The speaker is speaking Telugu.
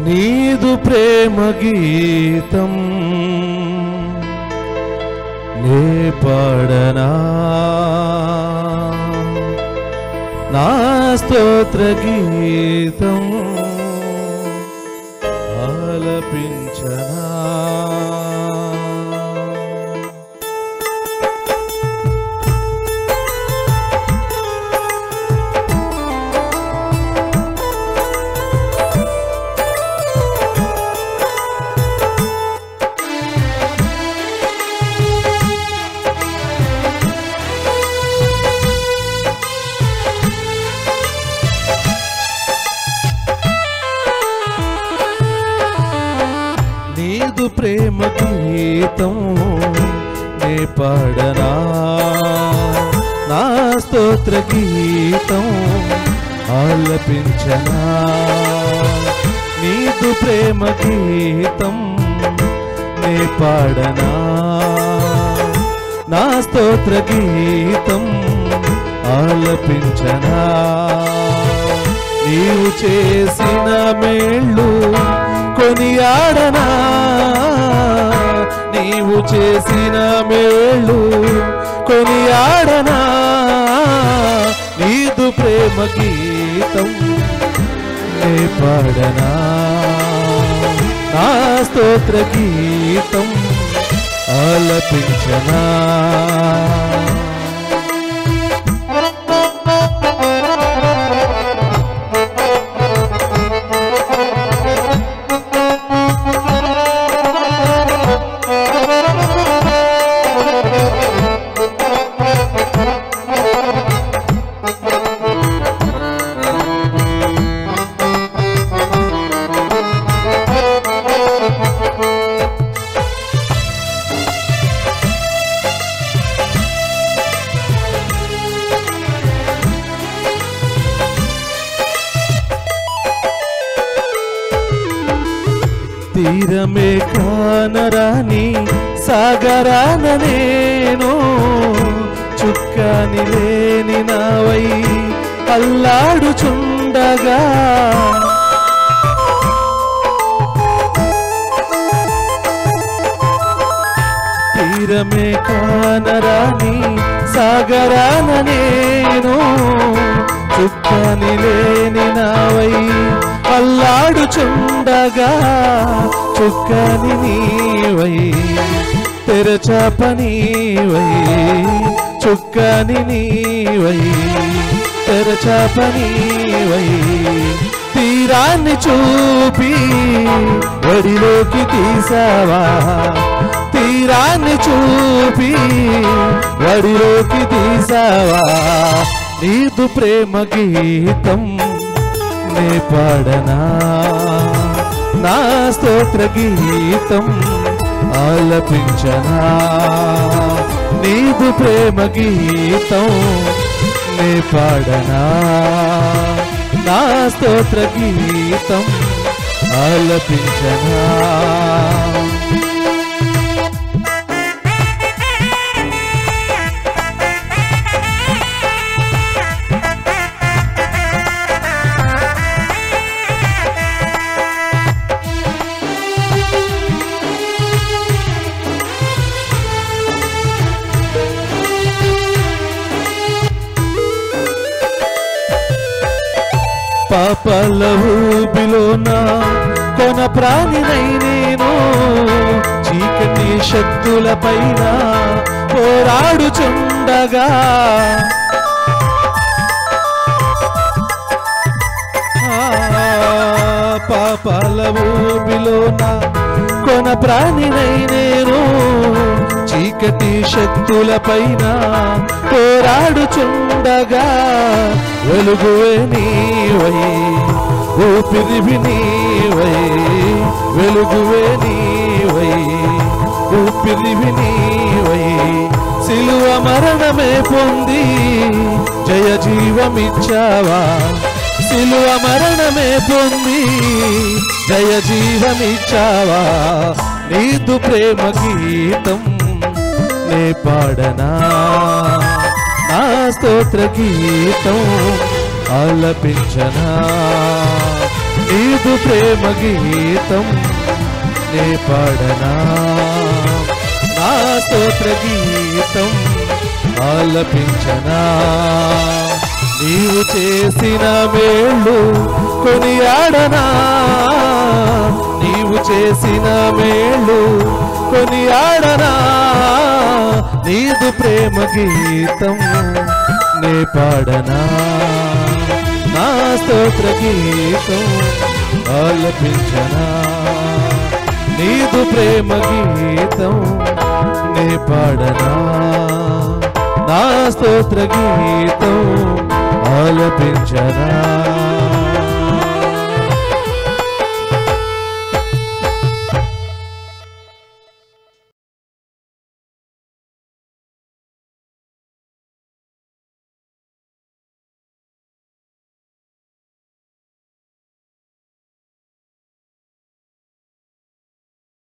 నీదు ప్రేమ గీతం నే పాడనా నా స్తోత్ర గీతం ఆలపించనా నీదు ప్రేమ గీతం నే పాడనా నా స్తోత్ర గీతం ఆలపించనా నీదు ప్రేమ గీతం నే పాడనా నా స్తోత్ర గీతం ఆలపించనా నీవు చేసిన మేళ్ళు కొనియాడనా నీవు చేసిన మేళ్ళు కొనియాడనా నీదు ప్రేమ గీతం నే పాడనా నా స్తోత్ర గీతం ఆలపించనా తీరమే కానరాని సాగరాన నేను చుక్కని లేని నావై అల్లాడుచుండగా తీరమే కానరాని సాగరాన నేను చుక్కని లేని నావై అల్లాడుచుండగా చుక్కని నీవై తెరచాపనీవై చుక్కని నీవై తెరచాపనీవై తీరాన్ని చూపి ఒడిలోకి తీసావా తీరాన్ని చూపి వడిలోకి తీసావా నీదు ప్రేమ గీతం నే పాడనా నా స్తోత్ర గీతం ఆలపించనా నీదు ప్రేమ గీతం నే పాడనా నా స్తోత్ర గీతం ఆలపించనా పాపల ఊబిలోన కొన ప్రాణినై నేను చీకటి శక్తుల పైన పోరాడుచుండగా ఆ, పాపాల ఊబిలోన కొన ప్రాణినై నేను చీకటి శక్తుల పైన పోరాడుచుండగా వెలుగువే నీవై ఊపిరివి నీవై వెలుగువే నీవై ఊపిరివి నీవై సిలువ మరణమే పొంది జయ జీవమిచ్చావా సిలువ మరణమే పొంది జయ జీవమిచ్చావా నీదు ప్రేమ గీతం నే పాడనా నా స్తోత్ర గీతం ఆలపించనా నీదు ప్రేమ గీతం నే పాడనా నా స్తోత్ర గీతం ఆలపించనా నీవు చేసిన మేళ్ళు కొనియాడనా నీవు చేసిన మేళ్ళు కొనియాడనా నీదు ప్రేమ గీతం నే పాడనా నా స్తోత్ర గీతం ఆలపించనా నీదు ప్రేమ గీతం నే పాడనా నా స్తోత్ర గీతం ఆలపించనా